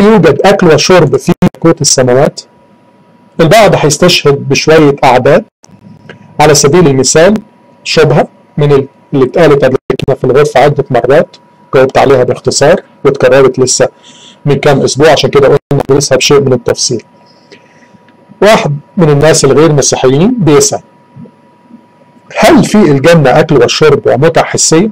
يوجد أكل وشرب في ملكوت السماوات البعض هيستشهد بشوية أعداد على سبيل المثال شبهة من اللي اتقالت قبل كده في الغرفة عدة مرات جاوبت عليها باختصار واتكررت لسه من كام أسبوع عشان كده قلنا ندرسها بشيء من التفصيل واحد من الناس الغير مسيحيين بيسأل هل في الجنة أكل وشرب ومتع حسية؟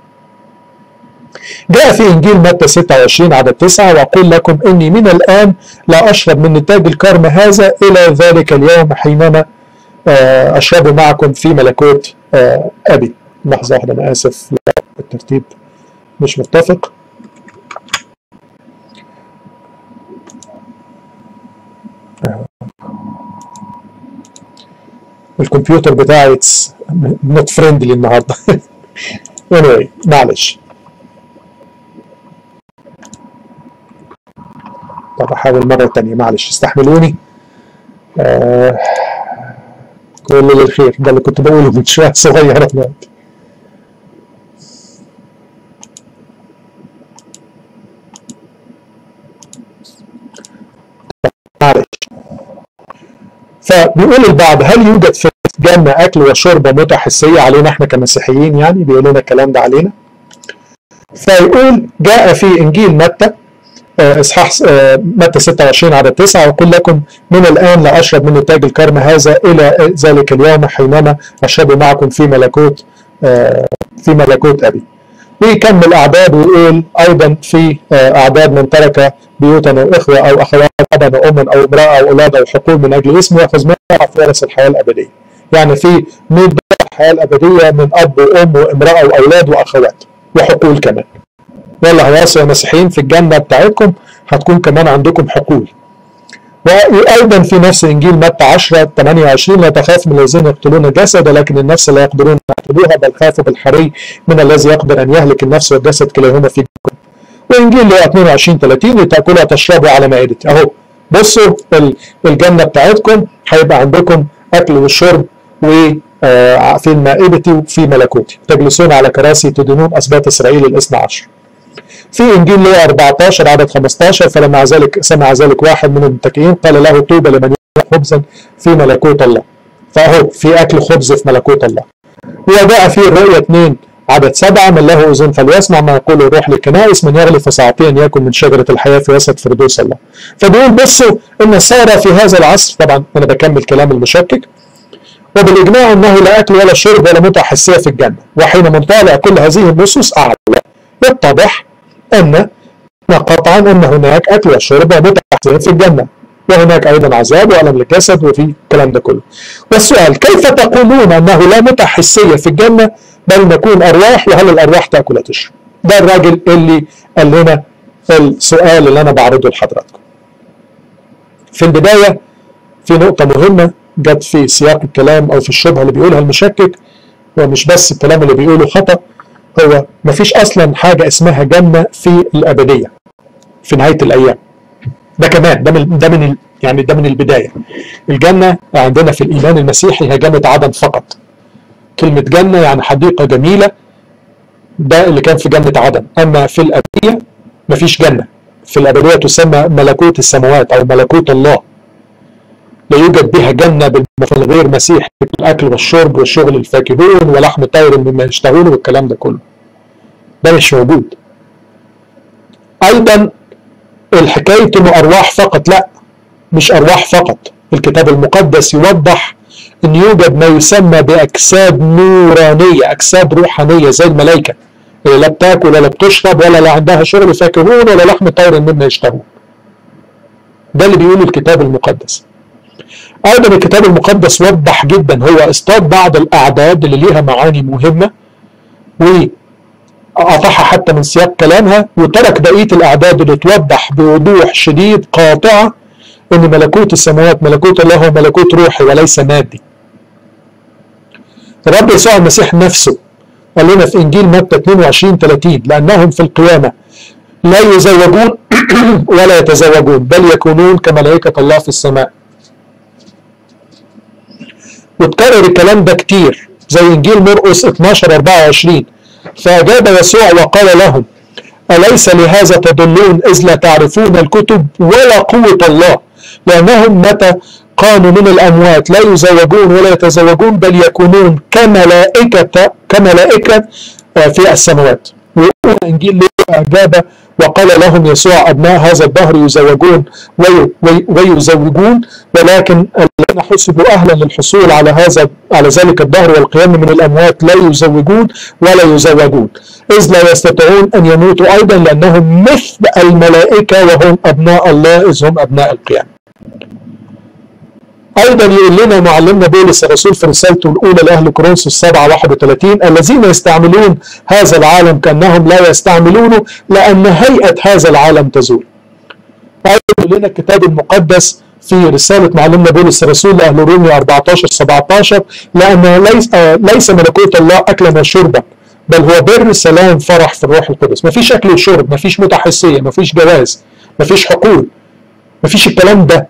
جاء في إنجيل متى 26 عدد 9 وأقول لكم إني من الآن لا أشرب من نتاج الكرم هذا إلى ذلك اليوم حينما أشرب معكم في ملكوت أبي لحظة واحدة أنا آسف الترتيب مش متفق الكمبيوتر بتاعي نوت فريندلي النهارده anyway معلش طب احاول مرة تانية معلش استحملوني آه كل للخير ده اللي كنت بقوله من شوية صغيرة دلوقتي معلش فبيقول البعض هل يوجد في الجنة أكل وشرب ومتع حسية علينا إحنا كمسيحيين يعني بيقول لنا الكلام ده علينا فيقول جاء في إنجيل متى اصحاح متى 26 عدد 9 وقل لكم من الان لا اشرب من نتاج الكرم هذا الى ذلك اليوم حينما اشرب معكم في ملكوت في ملكوت ابي. ويكمل اعداد ويقول ايضا في اعداد من ترك بيوتا او اخوه او اخوات ابا او اما او امراه او اولاد او حقول من اجل اسمه ياخذ منها ورث الحياه الابديه. يعني في 100 الحياه الابديه من اب وام وامراه واولاد واخوات وحقول كمان. يلا هواصل يا مسيحيين في الجنة بتاعتكم هتكون كمان عندكم حقول وأيضا في نفس إنجيل متى 10 28 لا تخاف من الذين يقتلون الجسد ولكن النفس لا يقدرون أن يقتلوها بل خافوا بالحري من الذي يقدر أن يهلك النفس والجسد كلاهما في جنة وإنجيل لو 22 30 لتأكلوا وتشربوا على مائدتي أهو بصوا الجنة بتاعتكم هيبقى عندكم أكل والشرب و في مائدتي وفي ملكوتي تجلسون على كراسي تدينون أسباط إسرائيل الاثنى عشر في انجيل لو 14 عدد 15 فلما ذلك سمع ذلك واحد من المتكئين قال له طوبى لمن يأكل خبزا في ملكوت الله فاهو في اكل خبز في ملكوت الله وجاء في الرؤيا 2 عدد سبعة من له أذن فليسمع ما يقول الروح للكنائس من يغلي فساعتين أن يكن من شجرة الحياة في وسط فردوس الله فبيقول بصوا أن صار في هذا العصر طبعا أنا بكمل كلام المشكك وبالإجماع أنه لا أكل ولا شرب ولا متع حسية في الجنة وحين نطالع كل هذه النصوص أعلى يتضح أن قطعا أن هناك أكل وشرب ومتع في الجنة وهناك أيضا عذاب وألم للجسد وفي الكلام ده كله والسؤال كيف تقولون أنه لا متع حسية في الجنة بل نكون أرواح وهل الأرواح تأكل وتشرب ده الراجل اللي قال لنا السؤال اللي أنا بعرضه لحضراتكم في البداية في نقطة مهمة جت في سياق الكلام أو في الشبهة اللي بيقولها المشكك هو مش بس الكلام اللي بيقوله خطأ هو مفيش اصلا حاجه اسمها جنه في الابديه في نهايه الايام ده كمان ده من ده من يعني ده من البدايه الجنه عندنا في الايمان المسيحي هي جنه عدن فقط كلمه جنه يعني حديقه جميله ده اللي كان في جنه عدن اما في الابديه مفيش جنه في الابديه تسمى ملكوت السماوات او ملكوت الله لا يوجد بها جنة بالمفهوم غير مسيحي الأكل والشرب والشغل الفاكهون ولحم طير مما يشتهون والكلام ده كله ده مش موجود أيضا الحكاية إنه أرواح فقط لا مش أرواح فقط الكتاب المقدس يوضح أن يوجد ما يسمى بأجساد نورانية أجساد روحانية زي الملائكة اللي لا بتاكل ولا بتشرب ولا لا عندها شغل فاكهون ولا لحم طير مما يشتهون ده اللي بيقوله الكتاب المقدس ايضا الكتاب المقدس وضح جدا هو اصطاد بعض الاعداد اللي ليها معاني مهمه وقطعها حتى من سياق كلامها وترك بقيه الاعداد اللي توضح بوضوح شديد قاطعه ان ملكوت السماوات ملكوت الله هو ملكوت روحي وليس مادي. الرب يسوع المسيح نفسه قال لنا في انجيل متى 22 30 لانهم في القيامه لا يزوجون ولا يتزوجون بل يكونون كملائكه الله في السماء. وتكرر الكلام ده كتير زي انجيل مرقس 12 24 فاجاب يسوع وقال لهم أليس لهذا تضلون إذ لا تعرفون الكتب ولا قوة الله لأنهم متى قاموا من الأموات لا يزوجون ولا يتزوجون بل يكونون كملائكة كملائكة في السماوات ويقول إنجيل لوقا أجاب وقال لهم يسوع أبناء هذا الدهر يزوجون وي وي ويزوجون ولكن الذين حسبوا أهلا للحصول على هذا على ذلك الدهر والقيام من الأموات لا يزوجون ولا يزوجون إذ لا يستطيعون أن يموتوا أيضا لأنهم مثل الملائكة وهم أبناء الله إذ هم أبناء القيامة ايضا يقول لنا معلمنا بولس الرسول في رسالته الاولى لاهل كورنثوس 7 31 الذين يستعملون هذا العالم كانهم لا يستعملونه لان هيئه هذا العالم تزول. ايضا يقول لنا الكتاب المقدس في رسالة معلمنا بولس الرسول لأهل روميا 14 17 لأن ليس ليس ملكوت الله أكلا وشربا بل هو بر سلام فرح في الروح القدس مفيش أكل وشرب مفيش متحسية مفيش جواز مفيش حقول مفيش الكلام ده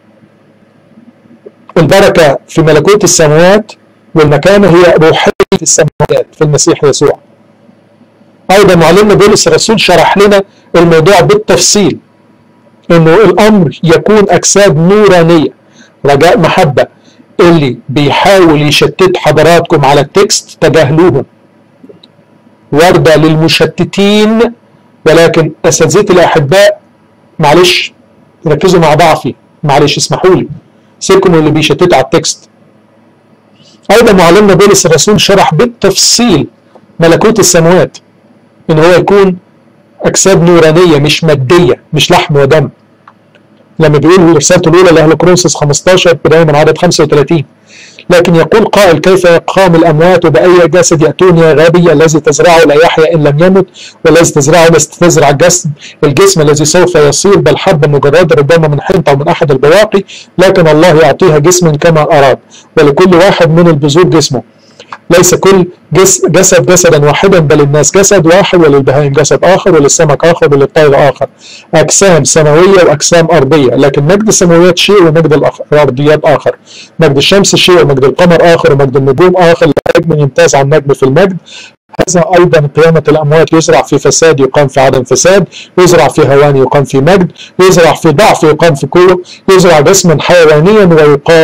البركة في ملكوت السماوات والمكانة هي روحية السماوات في المسيح يسوع أيضا معلمنا بولس الرسول شرح لنا الموضوع بالتفصيل انه الامر يكون اجساد نورانيه رجاء محبه اللي بيحاول يشتت حضراتكم على التكست تجاهلوهم وردة للمشتتين ولكن اساتذتي الاحباء معلش ركزوا مع ضعفي معلش اسمحوا لي سيبكم اللي بيشتتوا على التكست ايضا معلمنا بولس الرسول شرح بالتفصيل ملكوت السماوات ان هو يكون اجساد نورانيه مش ماديه مش لحم ودم لما بيقول رسالته الاولى لاهل كورنثوس 15 بدايه من عدد 35 لكن يقول قائل كيف يقام الاموات وباي جسد ياتون يا غبي الذي تزرعه لا يحيا ان لم يمت والذي تزرعه لست تزرع الجسم الجسم الذي سوف يصير بل حبه مجرده ربما من حنطه او من احد البواقي لكن الله يعطيها جسما كما اراد ولكل واحد من البذور جسمه ليس كل جس جسد جسدا واحدا بل الناس جسد واحد وللبهائم جسد اخر وللسمك اخر وللطير اخر اجسام سماويه واجسام ارضيه لكن مجد السماويات شيء ومجد الارضيات اخر مجد الشمس شيء ومجد القمر اخر ومجد النجوم اخر نجم يمتاز عن نجم في المجد هذا ايضا قيامه الاموات يزرع في فساد يقام في عدم فساد يزرع في هوان يقام في مجد يزرع في ضعف يقام في قوه يزرع جسما حيوانيا ويقام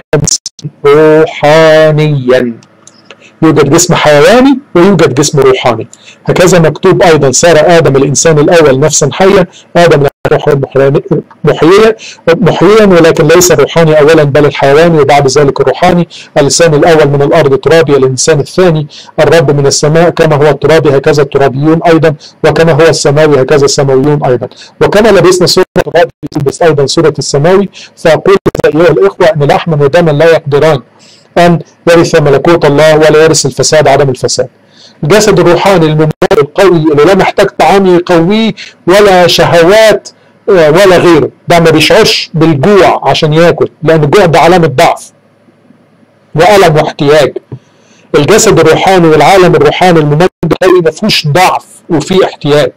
روحانيا يوجد جسم حيواني ويوجد جسم روحاني هكذا مكتوب أيضا صار آدم الإنسان الأول نفسا حية آدم محييا محييا ولكن ليس الروحاني أولا بل الحيواني وبعد ذلك الروحاني الإنسان الأول من الأرض ترابي الإنسان الثاني الرب من السماء كما هو الترابي هكذا الترابيون أيضا وكما هو السماوي هكذا السماويون أيضا وكما لبسنا صورة الرب يلبس أيضا صورة السماوي فأقول أيها الإخوة أن لحما ودما لا يقدران أن يرث ملكوت الله ولا يرث الفساد عدم الفساد الجسد الروحاني المنور القوي اللي لا محتاج طعام يقويه ولا شهوات ولا غيره ده ما بيشعرش بالجوع عشان ياكل لأن الجوع ده علامة ضعف وألم واحتياج الجسد الروحاني والعالم الروحاني الممجد القوي ما فيهوش ضعف وفيه احتياج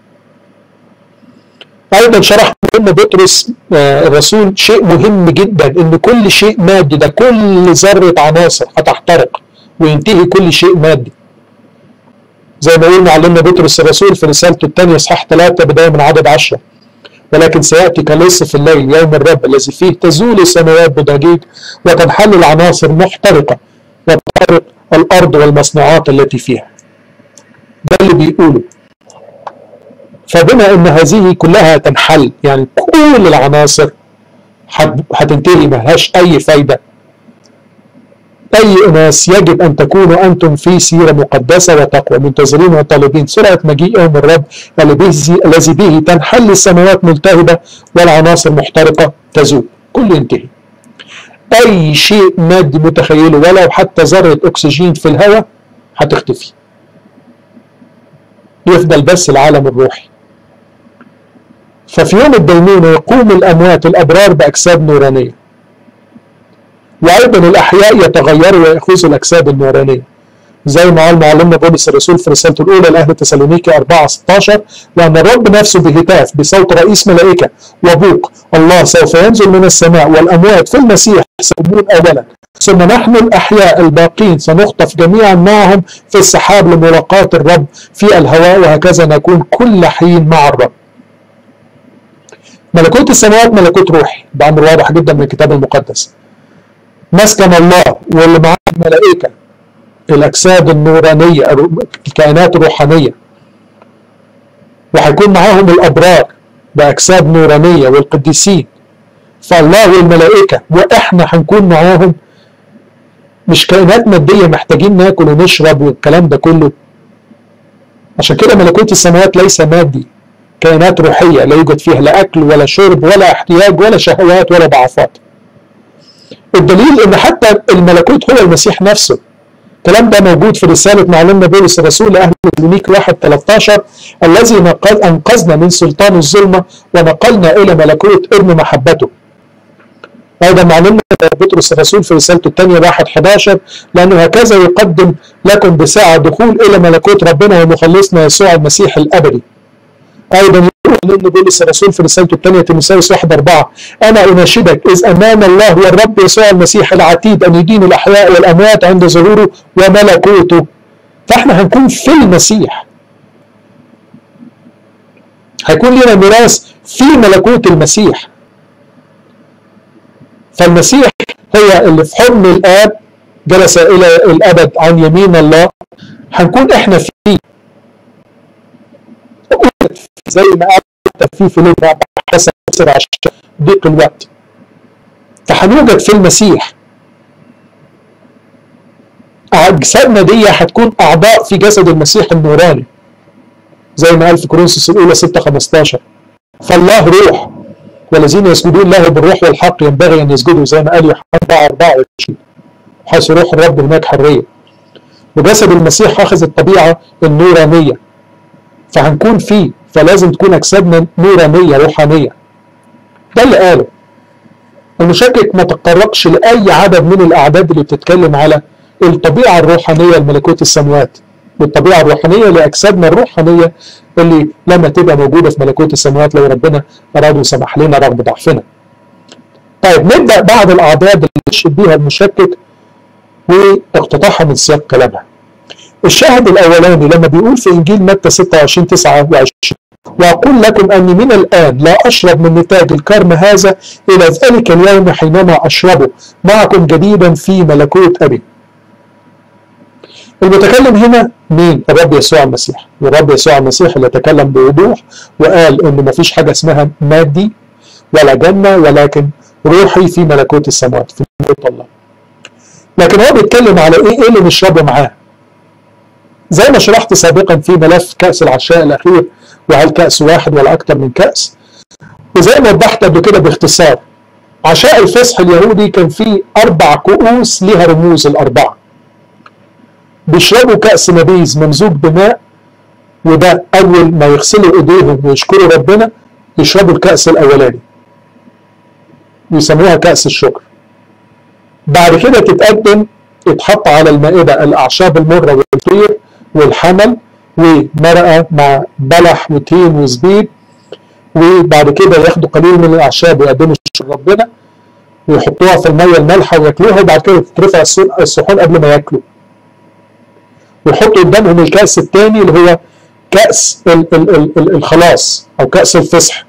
ايضا شرح لنا بطرس الرسول شيء مهم جدا ان كل شيء مادي ده كل ذره عناصر هتحترق وينتهي كل شيء مادي زي ما قلنا علمنا بطرس الرسول في رسالته الثانيه اصحاح 3 بدايه من عدد 10 ولكن سياتي كلص في الليل يوم الرب الذي فيه تزول السماوات بضجيج وتنحل العناصر محترقه وتحرق الارض والمصنوعات التي فيها ده اللي بيقوله فبما ان هذه كلها تنحل يعني كل العناصر هتنتهي ملهاش اي فايده اي اناس يجب ان تكونوا انتم في سيره مقدسه وتقوى منتظرين وطالبين سرعه مجيء يوم الرب الذي به تنحل السماوات ملتهبه والعناصر محترقه تزول كل ينتهي اي شيء مادي متخيله ولو حتى ذره اكسجين في الهواء هتختفي يفضل بس العالم الروحي ففي يوم الدينونة يقوم الأموات الأبرار بأجساد نورانية وأيضا الأحياء يتغيروا ويأخذوا الأجساد النورانية زي ما قال معلمنا بولس الرسول في رسالته الأولى لأهل تسالونيكي 4 16 لأن الرب نفسه بهتاف بصوت رئيس ملائكة وبوق الله سوف ينزل من السماء والأموات في المسيح سيقومون أولا ثم نحن الأحياء الباقين سنخطف جميعا معهم في السحاب لملاقاة الرب في الهواء وهكذا نكون كل حين مع الرب ملكوت السماوات ملكوت روحي ده أمر واضح جدا من الكتاب المقدس مسكن الله واللي معاه الملائكة الأجساد النورانية الكائنات الروحانية وهيكون معاهم الأبرار بأجساد نورانية والقديسين فالله والملائكة وإحنا هنكون معاهم مش كائنات مادية محتاجين ناكل ونشرب والكلام ده كله عشان كده ملكوت السماوات ليس مادي كائنات روحية لا يوجد فيها لا أكل ولا شرب ولا احتياج ولا شهوات ولا ضعفات الدليل ان حتى الملكوت هو المسيح نفسه الكلام ده موجود في رسالة معلمنا بولس الرسول لأهل تسالونيك 1 13 الذي نقل أنقذنا من سلطان الظلمة ونقلنا إلى ملكوت ابن محبته أيضا معلمنا بطرس الرسول في رسالته الثانية 1 11 لأنه هكذا يقدم لكم بساعة دخول إلى ملكوت ربنا ومخلصنا يسوع المسيح الأبدي أيضا يقول بولس الرسول في رسالته الثانية تيموثاوس 1 4 أنا أناشدك إذ أمام الله والرب يسوع المسيح العتيد أن يدين الأحياء والأموات عند ظهوره وملكوته فإحنا هنكون في المسيح هيكون لنا ميراث في ملكوت المسيح فالمسيح هي اللي في حضن الآب جلس إلى الأبد عن يمين الله هنكون إحنا فيه زي ما قال في فيلم حسن يسر عشان ضيق الوقت فهنوجد في المسيح أجسادنا دي هتكون أعضاء في جسد المسيح النوراني زي ما قال في كورنثوس الأولى 6 15 فالله روح والذين يسجدون له بالروح والحق ينبغي أن يسجدوا زي ما قال يوحنا 4 24 حيث روح الرب هناك حرية وجسد المسيح أخذ الطبيعة النورانية فهنكون فيه فلازم تكون أجسادنا نورانية روحانية ده اللي قاله المشكك ما تتطرقش لأي عدد من الأعداد اللي بتتكلم على الطبيعة الروحانية لملكوت السماوات والطبيعة الروحانية لأجسادنا الروحانية اللي لما تبقى موجودة في ملكوت السماوات لو ربنا أراد وسمح لنا رغم ضعفنا طيب نبدأ بعض الأعداد اللي يشهد بيها المشكك واقتطاعها من سياق كلامها الشاهد الأولاني لما بيقول في إنجيل متى 26 29 وأقول لكم أني من الآن لا أشرب من نتاج الكرم هذا إلى ذلك اليوم حينما أشربه معكم جديدا في ملكوت أبي المتكلم هنا مين؟ الرب يسوع المسيح والرب يسوع المسيح اللي تكلم بوضوح وقال إن مفيش حاجة اسمها مادي ولا جنة ولكن روحي في ملكوت السماوات في ملكوت الله لكن هو بيتكلم على ايه ايه اللي نشربه معاه زي ما شرحت سابقا في ملف كأس العشاء الأخير وهل كأس واحد ولا أكثر من كأس وزي ما وضحت قبل كده باختصار عشاء الفصح اليهودي كان فيه أربع كؤوس لها رموز الأربعة بيشربوا كأس نبيذ ممزوج بماء وده أول ما يغسلوا إيديهم ويشكروا ربنا يشربوا الكأس الأولاني ويسموها كأس الشكر بعد كده تتقدم يتحط على المائدة الأعشاب المرة والطير والحمل ومرقة مع بلح وتين وزبيب وبعد كده ياخدوا قليل من الأعشاب ويقدموا ربنا ويحطوها في المية المالحة وياكلوها وبعد كده تترفع الصحون قبل ما ياكلوا ويحطوا قدامهم الكأس الثاني اللي هو كأس ال ال ال ال الخلاص أو كأس الفصح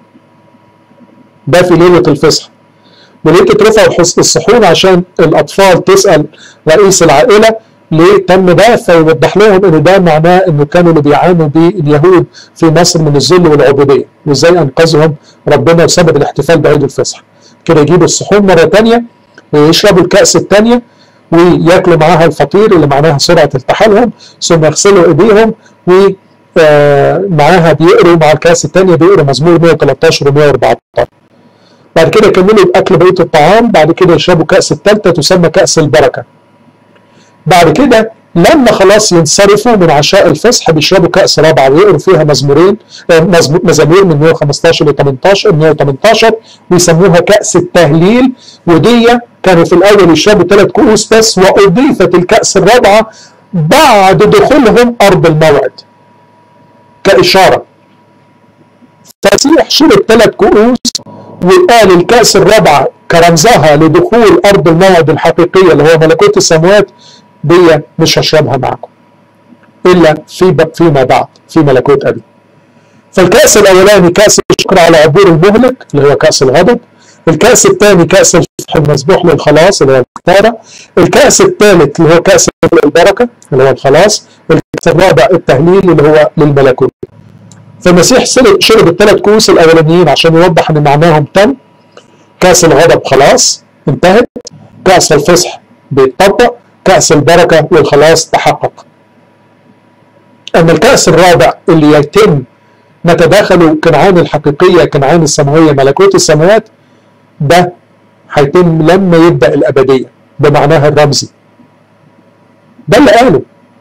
ده في ليلة الفصح وليه تترفع الصحون عشان الأطفال تسأل رئيس العائلة ليه تم ده فيوضح لهم ان ده معناه انه كانوا اللي بيعانوا به اليهود في مصر من الذل والعبوديه وازاي انقذهم ربنا بسبب الاحتفال بعيد الفصح كده يجيبوا الصحون مره ثانيه ويشربوا الكاس الثانيه وياكلوا معاها الفطير اللي معناها سرعه التحالهم ثم يغسلوا ايديهم و معاها بيقروا مع الكاس الثانيه بيقروا مزمور 113 و 114 بعد كده يكملوا باكل بقيه الطعام بعد كده يشربوا كاس الثالثه تسمى كاس البركه بعد كده لما خلاص ينصرفوا من عشاء الفصح بيشربوا كأس رابعة ويقروا فيها مزمورين مزامير من 115 ل 18 118 ويسموها كأس التهليل ودي كانوا في الأول يشربوا ثلاث كؤوس بس وأضيفت الكأس الرابعة بعد دخولهم أرض الموعد كإشارة فالمسيح شرب ثلاث كؤوس وقال الكأس الرابعة كرمزها لدخول أرض الموعد الحقيقية اللي هو ملكوت السماوات دي مش هشربها معكم إلا في فيما بعد في ملكوت أبي فالكأس الأولاني كأس الشكر على عبور المهلك اللي هو كأس الغضب الكأس الثاني كأس الفتح المسبوح للخلاص اللي هو الكفارة الكأس الثالث اللي هو كأس البركة اللي هو الخلاص الكأس الرابع التهليل اللي هو للملكوت فالمسيح شرب الثلاث كؤوس الأولانيين عشان يوضح إن معناهم تم كأس الغضب خلاص انتهت كأس الفصح بيتطبق كأس البركة والخلاص تحقق أما الكأس الرابع اللي يتم متى دخلوا كنعان الحقيقية كنعان السماوية ملكوت السماوات ده هيتم لما يبدأ الأبدية بمعناها الرمزي ده اللي قاله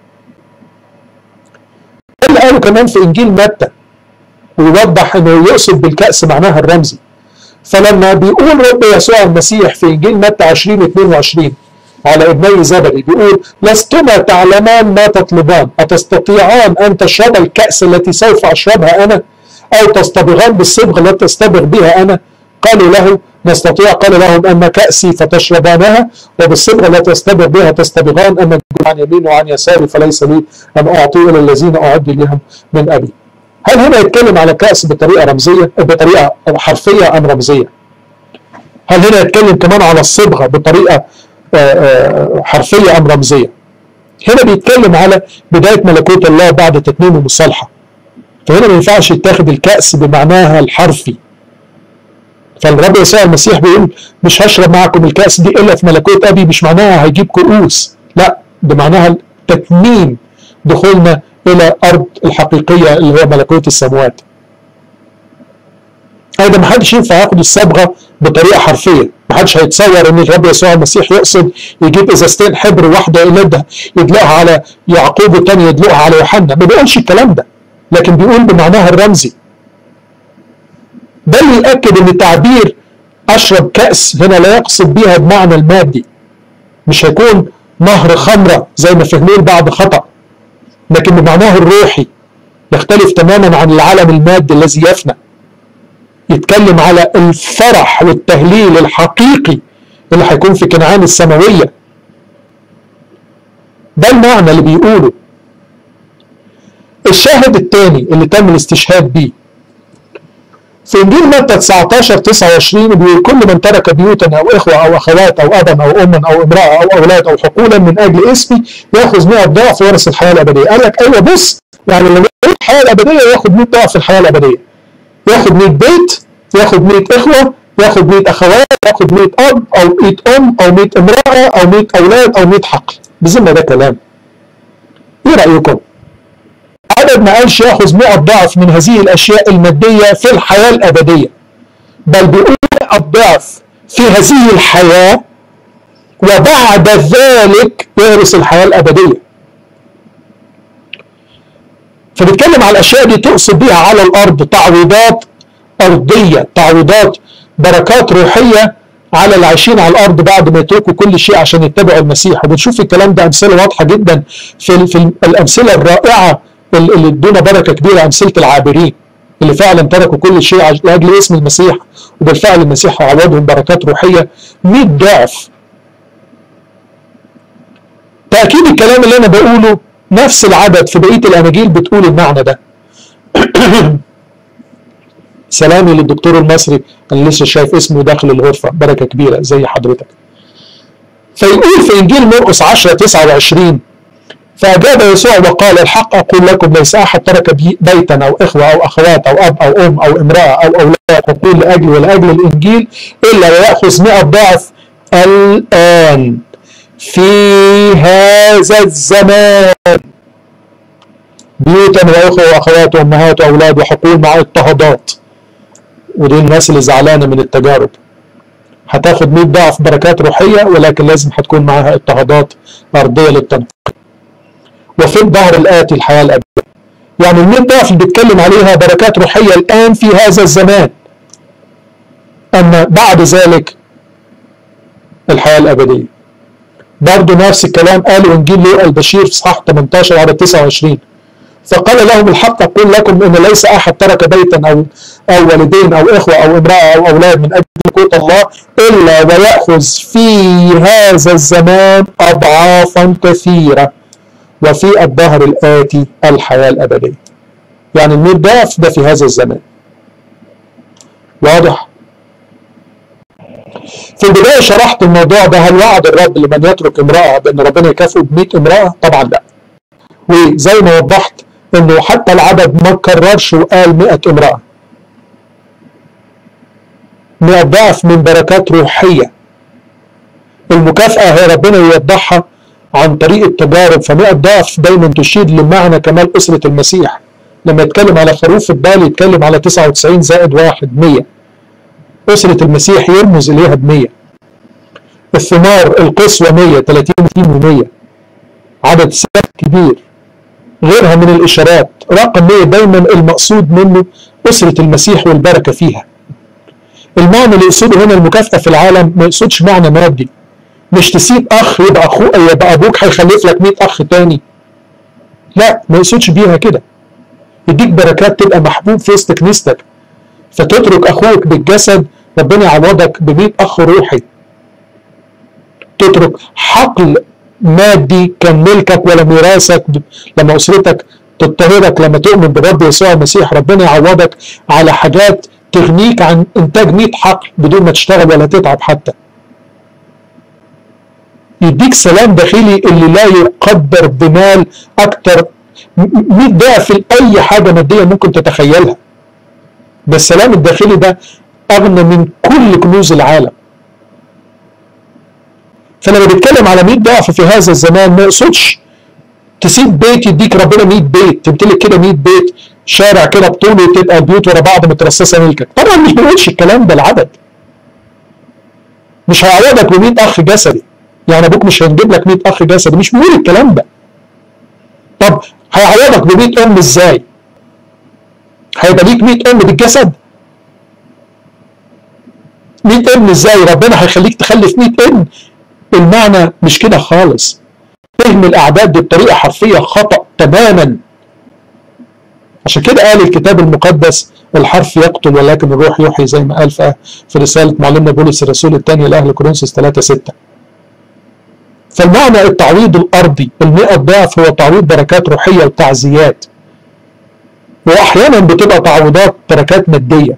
ده اللي قاله كمان في إنجيل متى ويوضح انه يقصد بالكأس معناها الرمزي فلما بيقول رب يسوع المسيح في انجيل متى 20 22 على ابني زبدي بيقول لستما تعلمان ما تطلبان أتستطيعان أن تشرب الكأس التي سوف أشربها أنا أو تصطبغان بالصبغة التي أصطبغ بها أنا قالوا له نستطيع قال لهم أما كأسي فتشربانها وبالصبغة التي أصطبغ بها تستبغان أما عن يمين وعن يساري فليس لي أن أعطي إلى الذين أعد لهم من أبي هل هنا يتكلم على كأس بطريقة رمزية بطريقة حرفية أم رمزية هل هنا يتكلم كمان على الصبغة بطريقة حرفية أم رمزية هنا بيتكلم على بداية ملكوت الله بعد تتميم المصالحة فهنا ما ينفعش يتاخد الكأس بمعناها الحرفي فالرب يسوع المسيح بيقول مش هشرب معكم الكأس دي إلا في ملكوت أبي مش معناها هيجيب كؤوس لا بمعناها تتميم دخولنا الى ارض الحقيقيه اللي هو ملكوت السماوات. ايضا ما حدش ينفع ياخد الصبغه بطريقه حرفيه، ما حدش هيتصور ان الرب يسوع المسيح يقصد يجيب ازازتين حبر واحده يقلبها يدلقها على يعقوب والثانيه يدلقها على يوحنا، ما بيقولش الكلام ده، لكن بيقول بمعناها الرمزي. ده اللي يأكد ان تعبير اشرب كأس هنا لا يقصد بها بمعنى المادي. مش هيكون نهر خمره زي ما فهموه البعض خطأ. لكن بمعناه الروحي يختلف تماما عن العالم المادي الذي يفنى يتكلم على الفرح والتهليل الحقيقي اللي هيكون في كنعان السماوية ده المعنى اللي بيقوله الشاهد الثاني اللي تم الاستشهاد بيه في انجيل متى 19 29 بيقول كل من ترك بيوتا او اخوه او اخوات او ابا او اما او امراه او اولاد او حقولا من اجل اسمي ياخذ 100 ضعف ورث الحياه الابديه قال لك ايوه بص يعني لما ياخد الحياه الابديه ياخد 100 ضعف الحياه الابديه ياخد 100 بيت ياخد 100 اخوه ياخد 100 اخوات ياخد 100 اب او 100 ام او 100 امراه او 100 اولاد او 100 حقل بذمه ده كلام ايه رايكم؟ عدد ما قالش ياخذ 100 ضعف من هذه الاشياء الماديه في الحياه الابديه بل بيقول 100 ضعف في هذه الحياه وبعد ذلك يورث الحياه الابديه فبيتكلم على الاشياء دي تقصد بيها على الارض تعويضات ارضيه تعويضات بركات روحيه على اللي عايشين على الارض بعد ما يتركوا كل شيء عشان يتبعوا المسيح وبنشوف الكلام ده امثله واضحه جدا في, في الامثله الرائعه اللي ادونا بركه كبيره امثله العابرين اللي فعلا تركوا كل شيء لاجل اسم المسيح وبالفعل المسيح عوضهم بركات روحيه 100 ضعف تاكيد الكلام اللي انا بقوله نفس العدد في بقيه الاناجيل بتقول المعنى ده سلامي للدكتور المصري انا لسه شايف اسمه داخل الغرفه بركه كبيره زي حضرتك فيقول في انجيل مرقس 10 29 فأجاب يسوع وقال الحق أقول لكم ليس أحد ترك بيتا أو إخوة أو أخوات أو أب أو أم أو امرأة أو أولاد حقول لأجل ولأجل الإنجيل إلا ويأخذ مئة ضعف الآن في هذا الزمان بيوتا وأخوة وأخوات وأمهات وأولاد وحقول مع اضطهادات ودي الناس اللي زعلانة من التجارب هتاخد 100 ضعف بركات روحية ولكن لازم هتكون معاها اضطهادات أرضية للتنقية وفي الظهر الآتي الحياة الأبدية يعني ال 100 ضعف اللي بيتكلم عليها بركات روحية الآن في هذا الزمان أما بعد ذلك الحياة الأبدية برضه نفس الكلام قاله إنجيل لوقا البشير في صح 18 على 29 فقال لهم الحق أقول لكم إن ليس أحد ترك بيتا أو أو والدين أو إخوة أو امرأة أو أولاد من أجل ملكوت الله إلا ويأخذ في هذا الزمان أضعافا كثيرة وفي الدهر الآتي الحياة الأبدية يعني الميت ضعف ده في هذا الزمان واضح في البداية شرحت الموضوع ده هل وعد الرب لمن يترك امرأة بأن ربنا يكافئه ب 100 امرأة؟ طبعا لا. وزي ما وضحت انه حتى العدد ما كررش وقال 100 امرأة. 100 ضعف من بركات روحية. المكافأة هي ربنا يوضحها عن طريق التجارب ف100 ضعف دايما تشير لمعنى كمال أسرة المسيح. لما يتكلم على خروف البال يتكلم على 99 زائد واحد 100. أسرة المسيح يرمز إليها بمية الثمار القسوة 100 30 200 و100 عدد ساعات كبير غيرها من الإشارات رقم 100 دايما المقصود منه أسرة المسيح والبركة فيها المعنى اللي يقصده هنا المكافأة في العالم ما يقصدش معنى مادي مش تسيب أخ يبقى أخوه يبقى أبوك هيخلف لك 100 أخ تاني لا ما يقصدش بيها كده يديك بركات تبقى محبوب في وسط كنيستك فتترك اخوك بالجسد ربنا يعوضك ب 100 اخ روحي تترك حقل مادي كان ملكك ولا ميراثك لما اسرتك تضطهدك لما تؤمن بالرب يسوع المسيح ربنا يعوضك على حاجات تغنيك عن انتاج 100 حقل بدون ما تشتغل ولا تتعب حتى يديك سلام داخلي اللي لا يقدر بمال اكتر 100 ضعف لاي حاجه ماديه ممكن تتخيلها ده السلام الداخلي ده اغنى من كل كنوز العالم فلما بيتكلم على 100 ضعف في هذا الزمان ما يقصدش تسيب بيت يديك ربنا 100 بيت تمتلك كده 100 بيت شارع كده بطوله تبقى البيوت ورا بعض مترصصه ملكك طبعا مش بنقولش الكلام ده العدد مش هيعوضك ب 100 اخ جسدي يعني ابوك مش هينجيب لك 100 اخ جسدي مش بيقول الكلام ده طب هيعوضك ب 100 ام ازاي؟ هيبقى ليك 100 ام بالجسد 100 ام ازاي ربنا هيخليك تخلف 100 ام المعنى مش كده خالص فهم الاعداد دي بطريقه حرفيه خطا تماما عشان كده قال الكتاب المقدس الحرف يقتل ولكن الروح يحيي زي ما قال في رساله معلمنا بولس الرسول الثاني لاهل كورنثوس 3 6 فالمعنى التعويض الارضي المئة ضعف هو تعويض بركات روحيه وتعزيات واحيانا بتبقى تعويضات بركات ماديه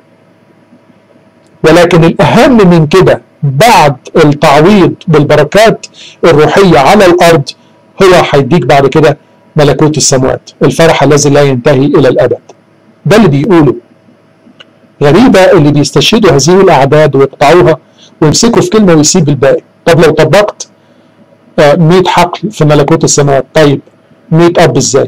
ولكن الاهم من كده بعد التعويض بالبركات الروحيه على الارض هو هيديك بعد كده ملكوت السماوات الفرح الذي لا ينتهي الى الابد ده اللي بيقوله غريبه اللي بيستشهدوا هذه الاعداد ويقطعوها ويمسكوا في كلمه ويسيب الباقي طب لو طبقت 100 حقل في ملكوت السماوات طيب 100 اب ازاي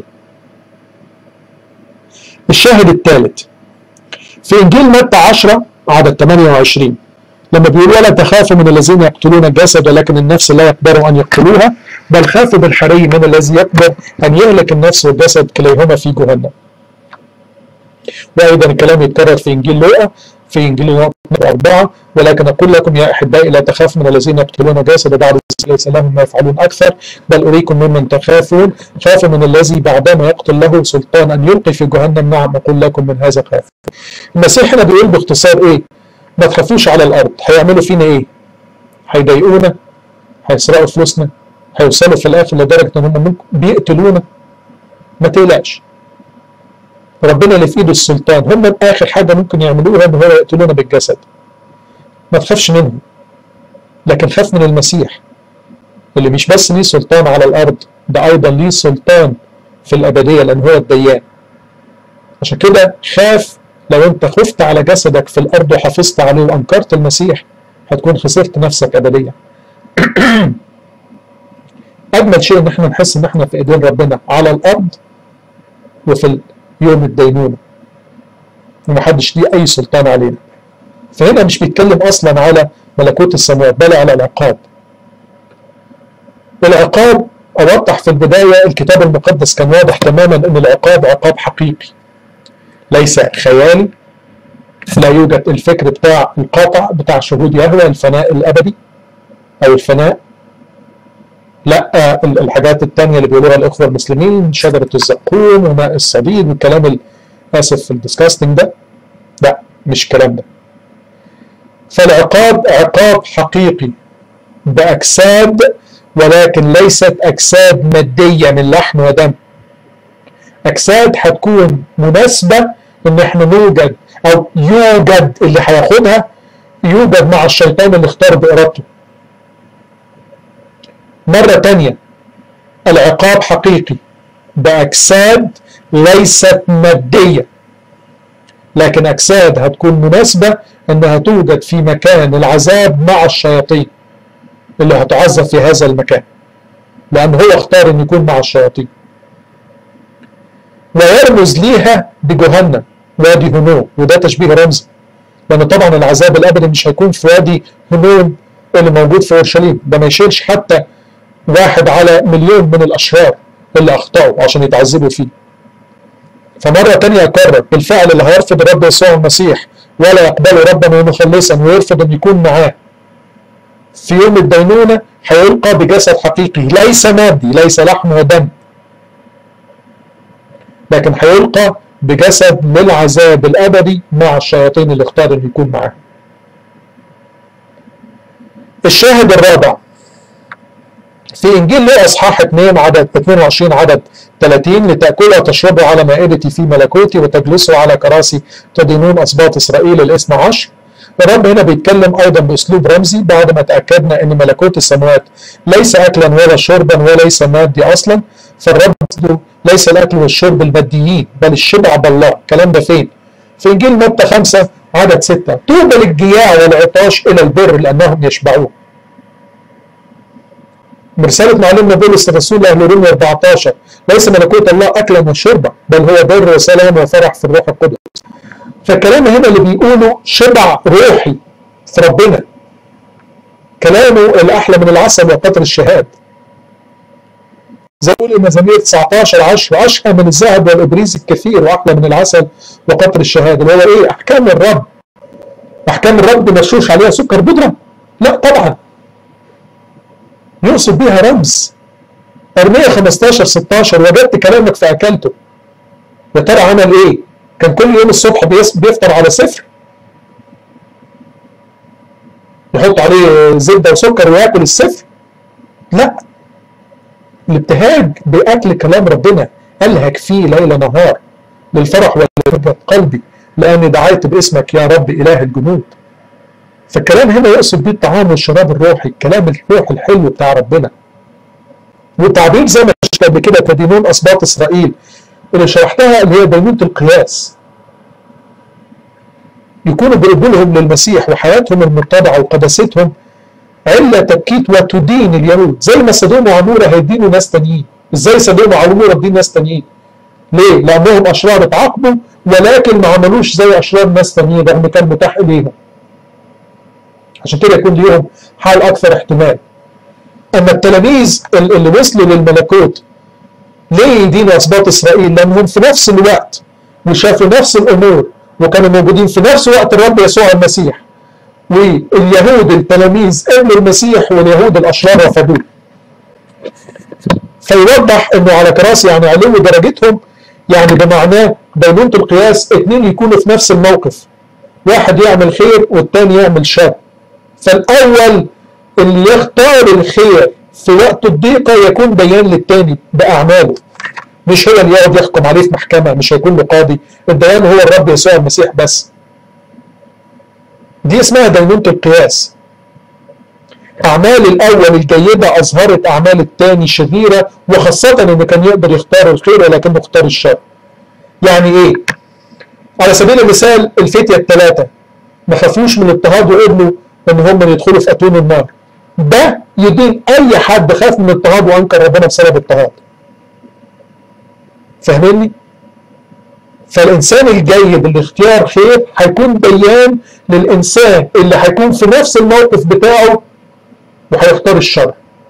الشاهد الثالث في انجيل متى 10 عدد 28 لما بيقول ولا تخافوا من الذين يقتلون الجسد ولكن النفس لا يقدروا ان يقتلوها بل خافوا بالحري من الذي يقدر ان يهلك النفس والجسد كليهما في جهنم. وايضا الكلام يتكرر في انجيل لوقا في انجيل لوقا أربعة ولكن أقول لكم يا أحبائي لا تخافوا من الذين يقتلون جسد بعد ليس لهم ما يفعلون أكثر بل أريكم ممن تخافون خافوا من الذي بعدما يقتل له سلطان أن يلقي في جهنم نعم أقول لكم من هذا خافوا المسيح هنا بيقول باختصار إيه ما تخافوش على الأرض هيعملوا فينا إيه هيضايقونا هيسرقوا فلوسنا هيوصلوا في الآخر لدرجة إن هم بيقتلونا ما تقلقش ربنا اللي في ايده السلطان هم اخر حاجه ممكن يعملوها ان هو يقتلونا بالجسد ما تخافش منهم لكن خاف من المسيح اللي مش بس ليه سلطان على الارض ده ايضا ليه سلطان في الابديه لان هو الديان عشان كده خاف لو انت خفت على جسدك في الارض وحافظت عليه وانكرت المسيح هتكون خسرت نفسك ابديا اجمل شيء ان احنا نحس ان احنا في ايدين ربنا على الارض وفي يوم الدينونة ومحدش ليه أي سلطان علينا فهنا مش بيتكلم أصلا على ملكوت السماوات بل على العقاب العقاب أوضح في البداية الكتاب المقدس كان واضح تماما أن العقاب عقاب حقيقي ليس خيالي لا يوجد الفكر بتاع القطع بتاع شهود يهوى الفناء الأبدي أو الفناء لا الحاجات التانية اللي بيقولوها الإخوة المسلمين شجرة الزقوم وماء الصديد والكلام آسف الديسكاستنج ده لا مش الكلام ده فالعقاب عقاب حقيقي بأجساد ولكن ليست أجساد مادية من لحم ودم أجساد هتكون مناسبة إن إحنا نوجد أو يوجد اللي هياخدها يوجد مع الشيطان اللي اختار بإرادته مرة تانية العقاب حقيقي بأجساد ليست مادية لكن أجساد هتكون مناسبة إنها توجد في مكان العذاب مع الشياطين اللي هتعذب في هذا المكان لأن هو اختار إن يكون مع الشياطين ويرمز ليها بجهنم وادي هنوم وده تشبيه رمزي لأن طبعا العذاب الأبدي مش هيكون في وادي هنوم اللي موجود في أورشليم ده ما يشيلش حتى واحد على مليون من الأشرار اللي أخطأوا عشان يتعذبوا فيه فمرة تانية أكرر بالفعل اللي هيرفض الرب يسوع المسيح ولا يقبله ربا ومخلصا ويرفض أن يكون معاه في يوم الدينونة هيلقى بجسد حقيقي ليس مادي ليس لحم ودم لكن هيلقى بجسد للعذاب الأبدي مع الشياطين اللي اختار أن يكون معاه الشاهد الرابع في انجيل لوقا اصحاح 2 عدد 22 عدد 30 لتاكلوا وتشربوا على مائدتي في ملكوتي وتجلسوا على كراسي تدينون اسباط اسرائيل الاثنى عشر الرب هنا بيتكلم ايضا باسلوب رمزي بعد ما تاكدنا ان ملكوت السماوات ليس اكلا ولا شربا وليس مادي اصلا فالرب ليس الاكل والشرب الماديين بل الشبع بالله الكلام ده فين؟ في انجيل متى 5 عدد 6 طوبى للجياع والعطاش الى البر لانهم يشبعون برسالة معلمنا بولس الرسول لأهل رومية 14 ليس ملكوت الله أكلا وشربا بل هو بر وسلام وفرح في الروح القدس فالكلام هنا اللي بيقوله شبع روحي في ربنا كلامه الأحلى من العسل وقطر الشهاد زي ما يقول المزامير 19 10 أشهى من الذهب والإبريز الكثير وأحلى من العسل وقطر الشهاد اللي هو إيه أحكام الرب أحكام الرب مشوش عليها سكر بودرة لا طبعا يقصد بيها رمز ارمية 15 16 وجدت كلامك فاكلته يا ترى عمل ايه؟ كان كل يوم الصبح بيفطر على صفر يحط عليه زبده وسكر وياكل الصفر لا الابتهاج باكل كلام ربنا الهك فيه ليل نهار للفرح ولربة قلبي لاني دعيت باسمك يا رب اله الجنود فالكلام هنا يقصد بيه الطعام والشراب الروحي الكلام الروح الحلو بتاع ربنا والتعبير زي ما شفت قبل كده تدينون اسباط اسرائيل اللي شرحتها اللي هي دينونه القياس يكونوا بقبولهم للمسيح وحياتهم المرتضعه وقداستهم عله تبكيت وتدين اليهود زي ما سدوم وعموره هيدينوا ناس تانيين ازاي سدوم وعموره تدين ناس تانيين ليه؟ لانهم اشرار اتعاقبوا ولكن ما عملوش زي اشرار ناس تانيين رغم كان متاح اليهم عشان كده يكون ليهم حال اكثر احتمال اما التلاميذ اللي وصلوا للملكوت ليه يدينوا اسباط اسرائيل لانهم في نفس الوقت وشافوا نفس الامور وكانوا موجودين في نفس وقت الرب يسوع المسيح واليهود التلاميذ قبلوا المسيح واليهود الاشرار رفضوه فيوضح انه على كراسي يعني علو درجتهم يعني بمعناه دينونة القياس اتنين يكونوا في نفس الموقف واحد يعمل خير والتاني يعمل شر فالاول اللي يختار الخير في وقت الضيقه يكون بيان للتاني باعماله مش هو اللي يقعد يحكم عليه في محكمه مش هيكون له قاضي الديان هو الرب يسوع المسيح بس دي اسمها دينونة القياس أعمال الأول الجيدة أظهرت أعمال الثاني شريرة وخاصة إنه كان يقدر يختار الخير ولكنه اختار الشر. يعني إيه؟ على سبيل المثال الفتية الثلاثة ما خافوش من اضطهاد وقبلوا ان هم يدخلوا في اتون النار ده يدين اي حد خاف من اضطهاد وانكر ربنا بسبب اضطهاد فاهمني فالانسان الجيد اللي اختيار خير هيكون بيان للانسان اللي هيكون في نفس الموقف بتاعه وهيختار الشر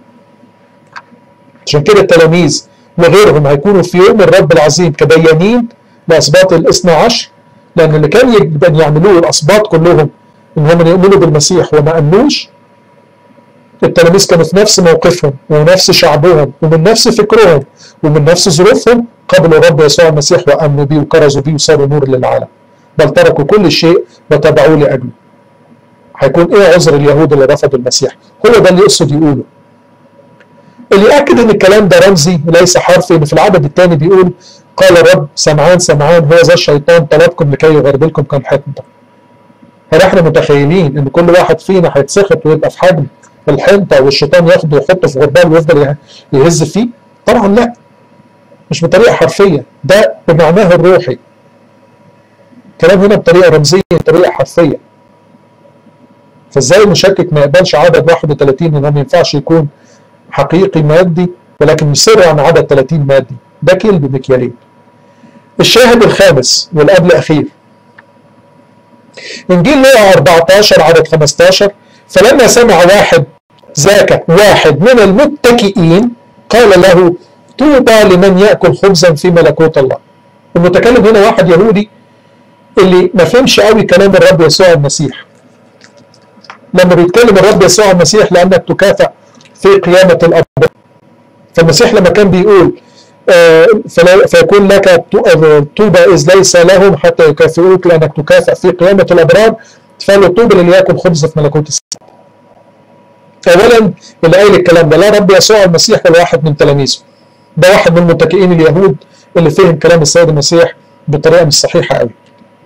عشان كده التلاميذ وغيرهم هيكونوا في يوم الرب العظيم كبيانين لاسباط الاثنى عشر لان اللي كان يجب ان يعملوه الاسباط كلهم ان هم يؤمنوا بالمسيح وما امنوش التلاميذ كانوا في نفس موقفهم ونفس شعبهم ومن نفس فكرهم ومن نفس ظروفهم قبلوا الرب يسوع المسيح وامنوا بيه وكرزوا بيه وصاروا نور للعالم بل تركوا كل شيء وتبعوه لاجله هيكون ايه عذر اليهود اللي رفضوا المسيح هو ده اللي يقصد يقوله اللي ياكد ان الكلام ده رمزي وليس حرفي ان في العدد الثاني بيقول قال الرب سمعان سمعان هو ذا الشيطان طلبكم لكي يغربلكم كم حنطه هل احنا متخيلين ان كل واحد فينا هيتسخط ويبقى في حجم الحنطه والشيطان ياخده ويحطه في غربال ويفضل يهز فيه؟ طبعا لا مش بطريقه حرفيه ده بمعناه الروحي الكلام هنا بطريقه رمزيه بطريقه حرفيه فازاي المشكك ما يقبلش عدد 31 انه ما ينفعش يكون حقيقي مادي ولكن يصر عن عدد 30 مادي ده كيل بمكيالين الشاهد الخامس والقبل اخير انجيل لوقا 14 عدد 15 فلما سمع واحد ذاك واحد من المتكئين قال له طوبى لمن ياكل خبزا في ملكوت الله المتكلم هنا واحد يهودي اللي ما فهمش قوي كلام الرب يسوع المسيح لما بيتكلم الرب يسوع المسيح لانك تكافئ في قيامه الابرار فالمسيح لما كان بيقول آه فيكون لك طوبى اذ ليس لهم حتى يكافئوك لانك تكافئ في قيامه الابرار فقال طوبى للي ياكل خبز في ملكوت السماء. اولا اللي قايل الكلام ده لا رب يسوع المسيح ولا واحد من تلاميذه. ده واحد من متكئين اليهود اللي فهم كلام السيد المسيح بطريقه مش صحيحه قوي.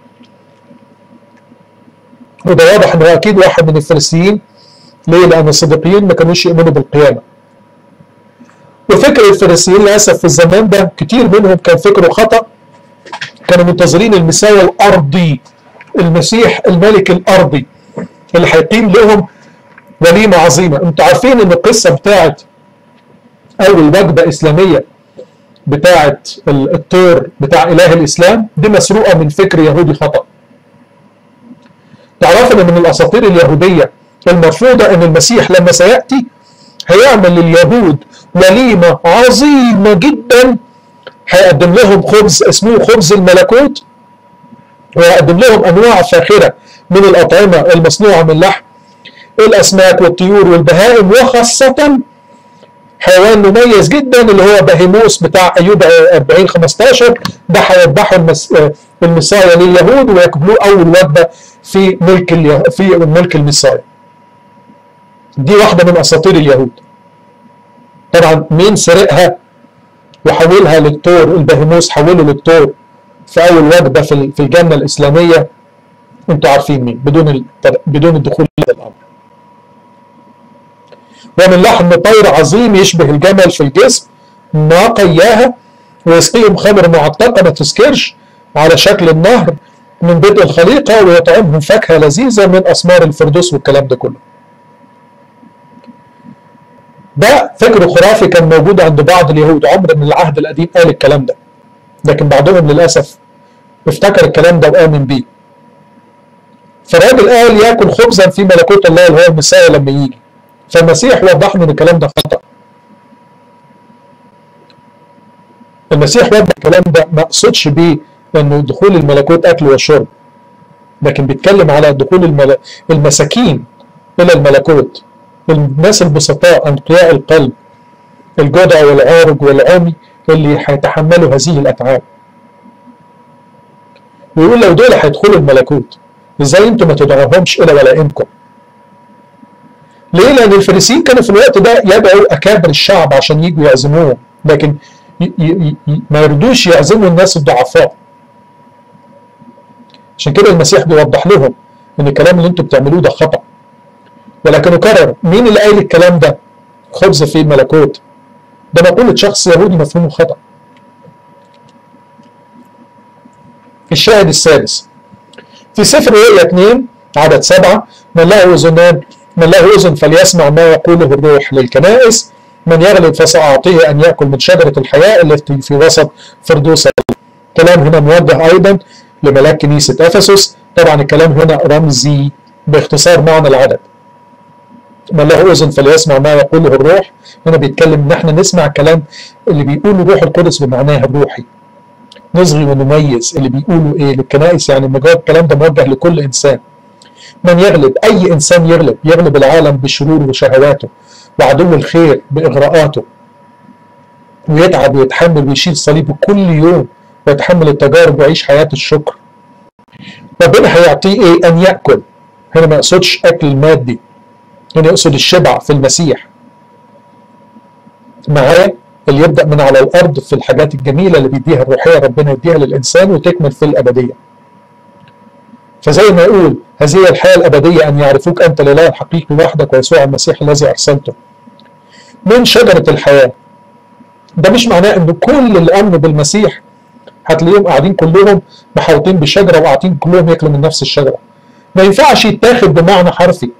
وده واضح انه اكيد واحد من الفريسيين ليه؟ لان الصديقيين ما كانوش يؤمنوا بالقيامه. وفكر الفريسيين للاسف في الزمان ده كتير منهم كان فكره خطا كانوا منتظرين المساوي الارضي المسيح الملك الارضي اللي هيقيم لهم وليمه عظيمه انتوا عارفين ان القصه بتاعت اول وجبه اسلاميه بتاعت الطير بتاع اله الاسلام دي مسروقه من فكر يهودي خطا تعرفوا ان من الاساطير اليهوديه المرفوضه ان المسيح لما سياتي هيعمل لليهود وليمه عظيمه جدا هيقدم لهم خبز اسمه خبز الملكوت ويقدم لهم انواع فاخره من الاطعمه المصنوعه من لحم الاسماك والطيور والبهائم وخاصه حيوان مميز جدا اللي هو بهيموس بتاع ايوب 40 15 ده هيذبحوا المس... المسايا لليهود وياكلوه اول وجبه في ملك اليه... في ملك المسايا. دي واحده من اساطير اليهود. طبعا مين سرقها وحولها للطور البهيموس حوله للطور في اول وجبه في في الجنه الاسلاميه انتوا عارفين مين بدون بدون الدخول في الامر. ومن لحم طير عظيم يشبه الجمل في الجسم ناقة إياها ويسقيهم خمر معتقة ما تسكرش على شكل النهر من بدء الخليقة ويطعمهم فاكهة لذيذة من أثمار الفردوس والكلام ده كله. ده فكر خرافي كان موجود عند بعض اليهود عمر من العهد القديم قال الكلام ده لكن بعضهم للأسف افتكر الكلام ده وآمن بيه فالراجل قال ياكل خبزا في ملكوت الله اللي هو المساء لما يجي فالمسيح وضح لنا ان الكلام ده خطأ المسيح وضح الكلام ده ما اقصدش بيه انه دخول الملكوت اكل وشرب لكن بيتكلم على دخول المل... المساكين الى الملكوت الناس البسطاء انقياء القلب الجدع والعارج والعمي اللي هيتحملوا هذه الاتعاب ويقول لو دول هيدخلوا الملكوت ازاي انتم ما تدعوهمش الى ولائمكم ليه؟ لأن الفريسيين كانوا في الوقت ده يدعوا أكابر الشعب عشان يجوا يعزموهم، لكن ي ي ي ما يرضوش يعزموا الناس الضعفاء. عشان كده المسيح بيوضح لهم إن الكلام اللي أنتم بتعملوه ده خطأ. ولكن كرر مين اللي قايل الكلام ده؟ خبز في الملكوت. ده مقولة شخص يهودي مفهومه خطأ. الشاهد السادس في سفر رؤيا 2 عدد سبعة من له أذنان من له أذن فليسمع ما يقوله الروح للكنائس من يغلب فسأعطيه أن يأكل من شجرة الحياة التي في وسط فردوس الكلام هنا موجه أيضا لملاك كنيسة أفسس طبعا الكلام هنا رمزي باختصار معنى العدد من له أذن فليسمع ما يقوله الروح هنا بيتكلم إن احنا نسمع الكلام اللي بيقوله الروح القدس بمعناه الروحي نصغي ونميز اللي بيقولوا ايه للكنائس يعني مجرد الكلام ده موجه لكل انسان من يغلب اي انسان يغلب يغلب العالم بشرور وشهواته وعدو الخير باغراءاته ويتعب ويتحمل ويشيل صليبه كل يوم ويتحمل التجارب ويعيش حياه الشكر ربنا هيعطيه ايه ان ياكل هنا ما يقصدش اكل مادي هنا يقصد الشبع في المسيح معاه اللي يبدا من على الارض في الحاجات الجميله اللي بيديها الروحيه ربنا يديها للانسان وتكمل في الابديه فزي ما يقول هذه الحياه الابديه ان يعرفوك انت الاله الحقيقي وحدك ويسوع المسيح الذي ارسلته من شجره الحياه ده مش معناه ان كل اللي امنوا بالمسيح هتلاقيهم قاعدين كلهم محاوطين بشجره وقاعدين كلهم ياكلوا من نفس الشجره ما ينفعش يتاخد بمعنى حرفي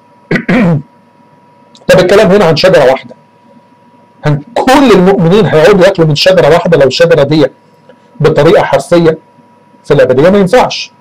طب الكلام هنا عن شجره واحده عن كل المؤمنين هيقعدوا ياكلوا من شجره واحده لو الشجره دي بطريقه حرفيه في الابديه ما ينفعش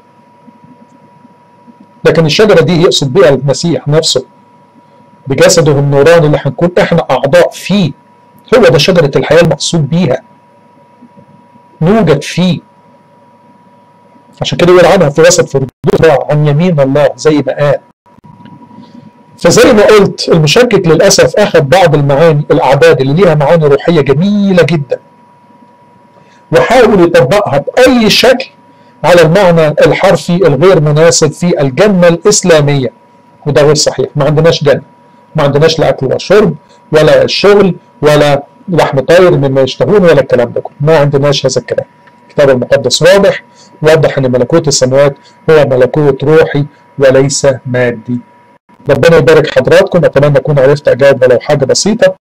لكن الشجره دي يقصد بها المسيح نفسه بجسده النوراني اللي هنكون احنا اعضاء فيه هو ده شجره الحياه المقصود بيها نوجد فيه عشان كده يقول عنها في وسط فردوسها عن يمين الله زي ما قال فزي ما قلت المشكك للاسف اخذ بعض المعاني الاعداد اللي ليها معاني روحيه جميله جدا وحاول يطبقها باي شكل على المعنى الحرفي الغير مناسب في الجنه الاسلاميه وده غير صحيح ما عندناش جنه ما عندناش لا اكل ولا شرب ولا الشغل ولا لحم طاير مما يشتهون ولا الكلام ده كله ما عندناش هذا الكلام الكتاب المقدس واضح وضح ان ملكوت السماوات هو ملكوت روحي وليس مادي ربنا يبارك حضراتكم اتمنى اكون عرفت اجاوب ولو حاجه بسيطه